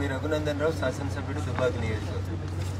మీ రఘునందన్ రావు శాసనసభ్యుడు దుబ్బాక నియోజకవర్గం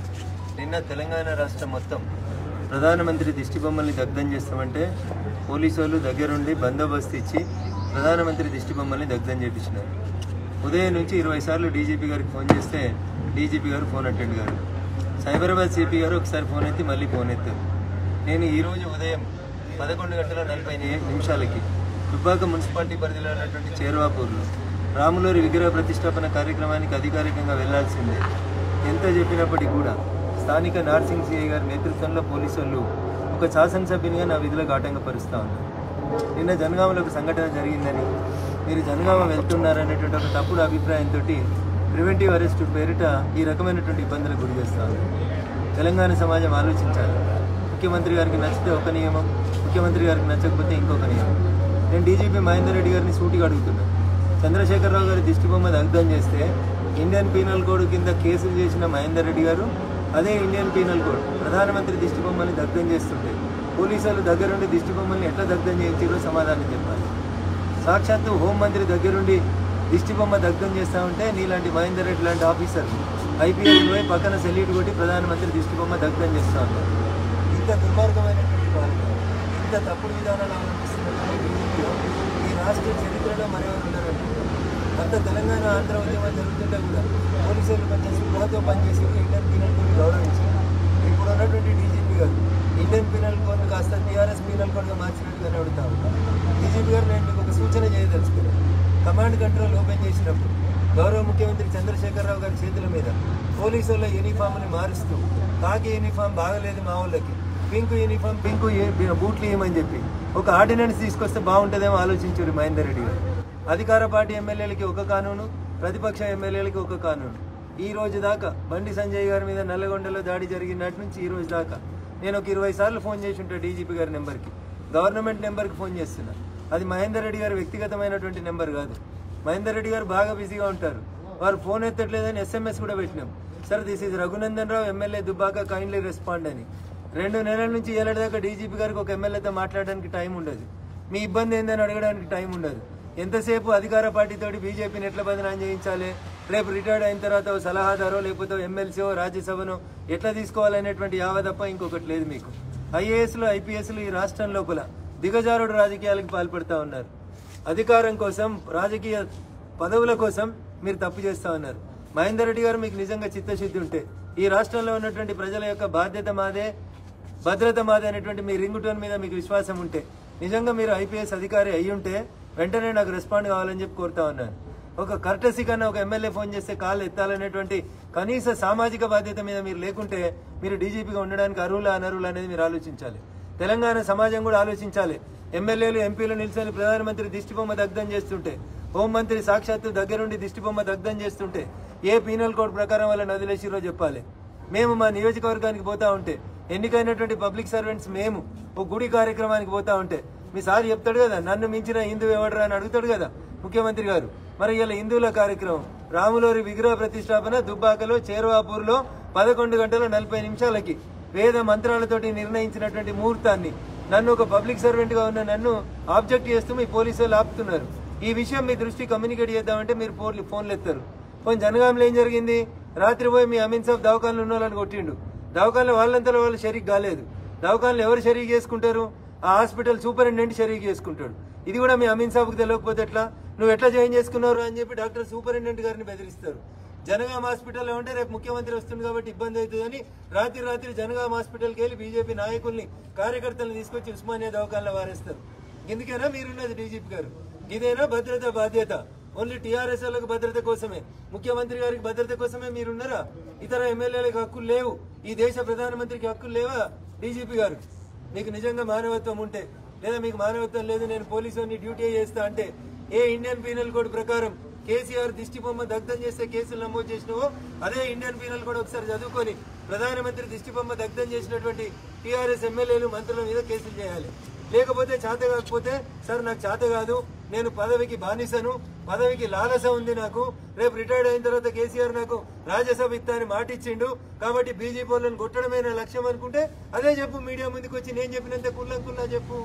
నిన్న తెలంగాణ రాష్ట్రం మొత్తం ప్రధానమంత్రి దిష్టి బొమ్మల్ని దగ్ధం చేస్తామంటే పోలీసు వాళ్ళు దగ్గరుండి బందోబస్తు ఇచ్చి ప్రధానమంత్రి దిష్టి బొమ్మల్ని దగ్ధం చేపించినారు ఉదయం నుంచి ఇరవై సార్లు డీజీపీ గారికి ఫోన్ చేస్తే డీజీపీ గారు ఫోన్ అటెండ్ గారు సైబరాబాద్ సిపి గారు ఒకసారి ఫోన్ ఎత్తి మళ్ళీ ఫోన్ ఎత్తారు నేను ఈరోజు ఉదయం పదకొండు గంటల నలభై ని- నిమిషాలకి దుబ్బాక మున్సిపాలిటీ పరిధిలో ఉన్నటువంటి చేరువాపూర్లో రాములూరి విగ్రహ ప్రతిష్టాపన కార్యక్రమానికి అధికారికంగా వెళ్లాల్సిందే ఎంత చెప్పినప్పటికీ కూడా స్థానిక నార్సింగ్ సిఐ గారి నేతృత్వంలో పోలీసు వాళ్ళు ఒక శాసనసభ్యునిగా నా విధులకు ఆటంకపరుస్తా ఉన్నారు నిన్న జనగామలో ఒక సంఘటన జరిగిందని మీరు జనగామ వెళ్తున్నారనేటువంటి ఒక తప్పుడు అభిప్రాయంతో ప్రివెంటివ్ అరెస్ట్ పేరిట ఈ రకమైనటువంటి ఇబ్బందులకు గురి చేస్తా ఉన్నారు తెలంగాణ సమాజం ఆలోచించాలి ముఖ్యమంత్రి గారికి నచ్చితే ఒక నియమం ముఖ్యమంత్రి గారికి నచ్చకపోతే ఇంకొక నియమం నేను డీజీపీ మహేందర్ రెడ్డి గారిని సూటిగా అడుగుతున్నా చంద్రశేఖరరావు గారి దిష్టి బొమ్మ దగ్ధం చేస్తే ఇండియన్ పీనల్ కోడ్ కింద కేసులు చేసిన మహేందర్ రెడ్డి గారు అదే ఇండియన్ పీనల్ కోడ్ ప్రధానమంత్రి దిష్టి బొమ్మని దగ్ధం చేస్తుంటే పోలీసులు దగ్గరుండి దిష్టి బొమ్మల్ని ఎట్లా దగ్ధం చేయించారో సమాధానం చెప్పాలి సాక్షాత్తు హోంమంత్రి దగ్గరుండి దిష్టి బొమ్మ దగ్ధం చేస్తా ఉంటే నీలాంటి మహేందర్ రెడ్డి లాంటి ఆఫీసర్ ఐపీఎల్ పోయి పక్కన సెల్యూట్ కొట్టి ప్రధానమంత్రి దిష్టి బొమ్మ దగ్ధం చేస్తా ఉన్నారు ఇంత దుర్మార్గమైనటువంటి పాలన ఇంత తప్పుడు విధానాలు అవలంబిస్తున్నటువంటి BJP ఈ రాష్ట్ర చరిత్రలో మరెవరు ఉన్నారంటే అంత తెలంగాణ ఆంధ్ర ఉద్యమం జరుగుతుంటే కూడా పోలీసులు కొంచెం స్పృహతో పనిచేసి ఇండియన్ పీనల్ కోడ్ గౌరవించి ఇప్పుడు ఉన్నటువంటి డీజీపీ గారు ఇండియన్ పీనల్ కోడ్ కాస్త టీఆర్ఎస్ పీనల్ కోడ్గా మార్చినట్టుగానే అడుగుతా ఉంటాం డీజీపీ గారు నేను మీకు ఒక సూచన చేయదలుచుకున్నాను కమాండ్ కంట్రోల్ ఓపెన్ చేసినప్పుడు గౌరవ ముఖ్యమంత్రి చంద్రశేఖరరావు గారి చేతుల మీద పోలీసుల యూనిఫామ్ని మారుస్తూ కాకి యూనిఫామ్ బాగలేదు మా వాళ్ళకి పింక్ యూనిఫామ్ పింక్ యూ- బూట్లు ఇవ్వమని చెప్పి ఒక ఆర్డినెన్స్ తీసుకొస్తే బాగుంటుందేమో ఆలోచించారు మహేందర్ రెడ్డి గారు అధికార పార్టీ ఎమ్మెల్యేలకి ఒక కానూను ప్రతిపక్ష ఎమ్మెల్యేలకి ఒక కానూను ఈ రోజు దాకా బండి సంజయ్ గారి మీద నల్లగొండలో దాడి జరిగినట్టు నుంచి ఈ రోజు దాకా నేను ఒక ఇరవై సార్లు ఫోన్ చేసి ఉంటా డీజీపీ గారి నెంబర్కి గవర్నమెంట్ నెంబర్కి ఫోన్ చేస్తున్నా అది మహేందర్ రెడ్డి గారి వ్యక్తిగతమైనటువంటి నెంబర్ కాదు మహేందర్ రెడ్డి గారు బాగా బిజీగా ఉంటారు వారు ఫోన్ ఎత్తట్లేదని ఎస్ఎంఎస్ కూడా పెట్టినాం sir this is Raghunandan Rao MLA Dubbaka kindly respond అని రెండు నెలల నుంచి ఏళ్ళ దాకా డీజీపీ గారికి ఒక ఎమ్మెల్యేతో మాట్లాడడానికి టైం ఉండదు మీ ఇబ్బంది ఏందని అడగడానికి టైం ఉండదు ఎంతసేపు అధికార పార్టీతోటి బీజేపీని ఎట్లా బదనాం చేయించాలి రేపు రిటైర్డ్ అయిన తర్వాత ఓ సలహాదారో లేకపోతే ఎమ్మెల్సీఓ రాజ్యసభనో ఎట్లా తీసుకోవాలనేటువంటి యావ తప్ప ఇంకొకటి లేదు మీకు ఐఏఎస్లు ఐపీఎస్లు ఈ రాష్ట్రం లోపల దిగజారుడు రాజకీయాలకు పాల్పడుతూ ఉన్నారు అధికారం కోసం రాజకీయ పదవుల కోసం మీరు తప్పు చేస్తా ఉన్నారు మహేందర్ రెడ్డి గారు మీకు నిజంగా చిత్తశుద్ధి ఉంటే ఈ రాష్ట్రంలో ఉన్నటువంటి ప్రజల యొక్క బాధ్యత మాదే భద్రత మాదే అనేటువంటి మీ రింగ్ టోన్ మీద మీకు విశ్వాసం ఉంటే నిజంగా మీరు ఐపీఎస్ అధికారి అయి ఉంటే వెంటనే నాకు రెస్పాండ్ కావాలని చెప్పి కోరుతా ఉన్నాను ఒక కర్టసీ కన్నా ఒక ఎమ్మెల్యే ఫోన్ చేస్తే కాల్ ఎత్తాలనేటువంటి కనీస సామాజిక బాధ్యత మీద మీరు లేకుంటే మీరు డీజీపీగా ఉండడానికి అర్హులా అనర్హులు అనేది మీరు ఆలోచించాలి తెలంగాణ సమాజం కూడా ఆలోచించాలి ఎమ్మెల్యేలు ఎంపీలు నిలిచిన ప్రధానమంత్రి దిష్టిబొమ్మ దగ్ధం చేస్తుంటే హోంమంత్రి సాక్షాత్తు దగ్గరుండి దిష్టిబొమ్మ దగ్ధం చేస్తుంటే ఏ పీనల్ కోడ్ ప్రకారం వాళ్ళని వదిలేసిరో చెప్పాలి మేము మా నియోజకవర్గానికి పోతా ఉంటే ఎన్నికైనటువంటి పబ్లిక్ సర్వెంట్స్ మేము ఒక గుడి కార్యక్రమానికి పోతా ఉంటే మీ సార్ చెప్తాడు కదా నన్ను మించిన హిందూ ఎవడరా అని అడుగుతాడు కదా ముఖ్యమంత్రి గారు మరి ఇలా హిందువుల కార్యక్రమం రాములోరి విగ్రహ ప్రతిష్టాపన దుబ్బాకలో చేరువాపూర్లో పదకొండు గంటల నలభై నిమిషాలకి వేద మంత్రాలతోటి నిర్ణయించినటువంటి ముహూర్తాన్ని నన్ను ఒక పబ్లిక్ సర్వెంట్ గా ఉన్న నన్ను ఆబ్జెక్ట్ చేస్తూ మీ పోలీసు వాళ్ళు ఆపుతున్నారు ఈ విషయం మీ దృష్టి కమ్యూనికేట్ చేద్దామంటే మీరు ఫోన్లు ఫోన్లు ఎత్తారు పోనీ జనగాంలో ఏం జరిగింది రాత్రి పోయి మీ అమీన్ సాబ్ దవాఖానలో ఉన్న వాళ్ళని కొట్టిండు దవాఖానలో వాళ్ళంతా వాళ్ళు షరీక్ కాలేదు దవాఖానలో ఎవరు షరీక్ చేసుకుంటారు ఆ హాస్పిటల్ సూపరింటెండెంట్ షరీక్ చేసుకుంటాడు ఇది కూడా మీ అమీన్ సాబ్కి తెలియకపోతే ఎట్లా నువ్వు ఎట్లా జాయిన్ చేసుకున్నారు అని చెప్పి డాక్టర్ సూపరింటెండెంట్ గారిని బెదిరిస్తారు జనగాం హాస్పిటల్లో ఉంటే రేపు ముఖ్యమంత్రి వస్తుంది కాబట్టి ఇబ్బంది అవుతుందని రాత్రి రాత్రి జనగాం హాస్పిటల్కి వెళ్ళి బీజేపీ నాయకుల్ని కార్యకర్తలను తీసుకొచ్చి ఉస్మానియా దవాఖానలో వారేస్తారు ఎందుకైనా మీరున్నది డీజీపీ గారు ఇదేనా భద్రత బాధ్యత ఓన్లీ టీఆర్ఎస్ వాళ్ళకి భద్రత కోసమే ముఖ్యమంత్రి గారికి భద్రత కోసమే మీరున్నారా ఇతర ఎమ్మెల్యేలకు హక్కులు లేవు ఈ దేశ ప్రధానమంత్రికి హక్కులు లేవా డీజీపీ గారు మీకు నిజంగా మానవత్వం ఉంటే లేదా మీకు మానవత్వం లేదు నేను పోలీసుని డ్యూటీ చేస్తా అంటే ఏ ఇండియన్ పీనల్ కోడ్ ప్రకారం కేసీఆర్ దిష్టి బొమ్మ దగ్ధం చేస్తే కేసులు నమోదు చేసినవో అదే ఇండియన్ పీనల్ కోడ్ ఒకసారి చదువుకొని ప్రధానమంత్రి దిష్టి బొమ్మ దగ్ధం చేసినటువంటి టీఆర్ఎస్ ఎమ్మెల్యేలు మంత్రుల మీద కేసులు చేయాలి లేకపోతే చేత కాకపోతే సార్ నాకు చేత కాదు నేను పదవికి బానిసను పదవికి లాలస ఉంది నాకు రేపు రిటైర్డ్ అయిన తర్వాత కేసీఆర్ నాకు రాజ్యసభ ఇస్తానని మాటిచ్చిండు కాబట్టి బీజేపీ వాళ్ళని కొట్టడమే నా లక్ష్యం అనుకుంటే అదే చెప్పు మీడియా ముందుకు వచ్చి నేను చెప్పినంత కుల్లా కుల్లా చెప్పు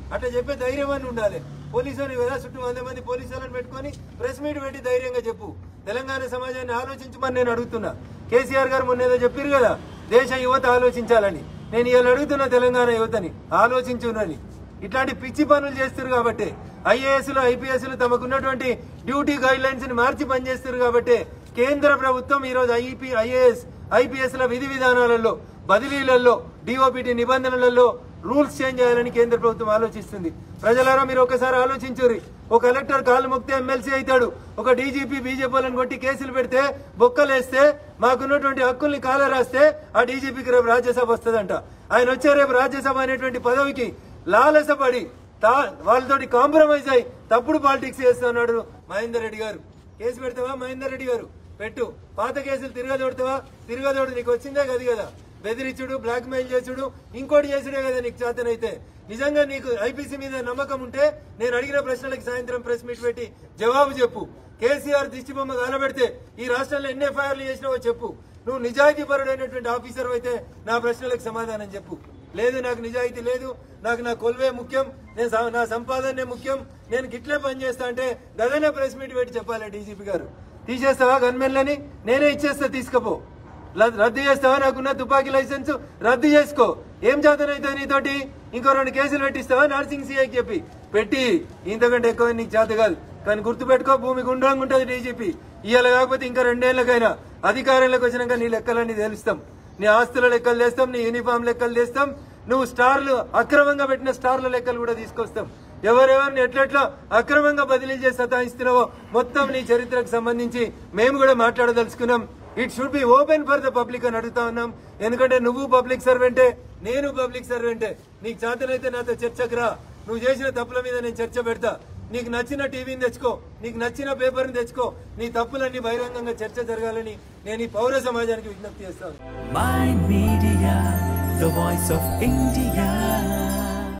అట్లా చెప్పే ధైర్యం అని ఉండాలి పోలీసులు కదా చుట్టూ వంద మంది పోలీసులను పెట్టుకొని ప్రెస్ మీట్ పెట్టి ధైర్యంగా చెప్పు తెలంగాణ సమాజాన్ని ఆలోచించమని నేను అడుగుతున్నా కేసీఆర్ గారు మొన్న ఏదో చెప్పారు కదా దేశ యువత ఆలోచించాలని నేను ఇవాళ అడుగుతున్నా తెలంగాణ యువతని ఆలోచించునని ఇట్లాంటి పిచ్చి పనులు చేస్తారు కాబట్టి ఐఏఎస్లు ఐపీఎస్లు తమకున్నటువంటి డ్యూటీ గైడ్ లైన్స్ ని మార్చి పనిచేస్తారు కాబట్టి కేంద్ర ప్రభుత్వం ఈరోజు ఐపీ ఐఏఎస్ ఐపీఎస్ ల విధి విధానాలలో బదిలీలలో డిఓపిటి నిబంధనలలో రూల్స్ చేంజ్ చేయాలని కేంద్ర ప్రభుత్వం ఆలోచిస్తుంది ప్రజలారా మీరు ఒకసారి ఆలోచించుర్రి ఒక కలెక్టర్ కాలు మొక్కితే ఎమ్మెల్సీ అవుతాడు ఒక డీజీపీ బీజేపీలను కొట్టి కేసులు పెడితే బొక్కలేస్తే మాకున్నటువంటి హక్కుల్ని కాల రాస్తే ఆ డీజీపీకి రేపు రాజ్యసభ వస్తుందంట ఆయన వచ్చే రేపు రాజ్యసభ అనేటువంటి పదవికి లాలసపడి తా వాళ్ళతోటి కాంప్రమైజ్ అయి తప్పుడు పాలిటిక్స్ చేస్తున్నాడు మహేందర్ రెడ్డి గారు కేసు పెడతావా మహేందర్ రెడ్డి గారు పెట్టు పాత కేసులు తిరగదోడతావా తిరగదోడు నీకు వచ్చిందే కదా కదా బెదిరించుడు బ్లాక్ మెయిల్ చేసుడు ఇంకోటి చేసుడే కదా నీకు చేతనైతే నిజంగా నీకు ఐపీసీ మీద నమ్మకం ఉంటే నేను అడిగిన ప్రశ్నలకు సాయంత్రం ప్రెస్ మీట్ పెట్టి జవాబు చెప్పు కేసీఆర్ దిష్టి బొమ్మ కాలబెడితే ఈ రాష్ట్రంలో ఎన్ని ఎఫ్ఐఆర్లు చేసినావో చెప్పు నువ్వు నిజాయితీ పరుడైనటువంటి ఆఫీసర్ అయితే నా ప్రశ్నలకు సమాధానం చెప్పు లేదు నాకు నిజాయితీ లేదు నాకు నా కొలువే ముఖ్యం నేను స- నా సంపాదనే ముఖ్యం నేను గిట్లే పని చేస్తా అంటే గదనే ప్రెస్ మీట్ పెట్టి చెప్పాలి డీజీపీ గారు తీసేస్తావా గన్మెన్లని నేనే ఇచ్చేస్తా తీసుకపో ల- రద్దు చేస్తావా నాకున్న తుపాకీ లైసెన్స్ రద్దు చేసుకో ఏం చేతనైతే నీతోటి ఇంకో రెండు కేసులు పెట్టిస్తావా నర్సింగ్ సీఐకి చెప్పి పెట్టి ఇంతకంటే ఎక్కువ నీకు చేత కాదు కానీ గుర్తుపెట్టుకో భూమి గుండ్రంగా ఉంటుంది డీజీపీ ఇవాళ కాకపోతే ఇంకా రెండేళ్లకైనా అధికారంలోకి వచ్చినాక నీ లెక్కలన్నీ తెలుస్తాం నీ ఆస్తుల లెక్కలు తెస్తాం నీ యూనిఫామ్ లెక్కలు తెస్తాం నువ్వు స్టార్లు అక్రమంగా పెట్టిన స్టార్ల లెక్కలు కూడా తీసుకొస్తాం ఎవరెవరిని ఎట్లెట్లా అక్రమంగా బదిలీ చేసి సతాయిస్తున్నావో మొత్తం నీ చరిత్రకు సంబంధించి మేము కూడా మాట్లాడదలుచుకున్నాం it should be open for the public అని అడుగుతా ఉన్నాం ఎందుకంటే నువ్వు పబ్లిక్ సర్వెంటే నేను పబ్లిక్ సర్వెంటే నీకు చేతనైతే నాతో చర్చకు రా నువ్వు చేసిన తప్పుల మీద నేను చర్చ పెడతా నీకు నచ్చిన టీవీని తెచ్చుకో నీకు నచ్చిన పేపర్ని తెచ్చుకో నీ తప్పులన్నీ బహిరంగంగా చర్చ జరగాలని నేను ఈ పౌర సమాజానికి విజ్ఞప్తి చేస్తాను My Media, the voice of India.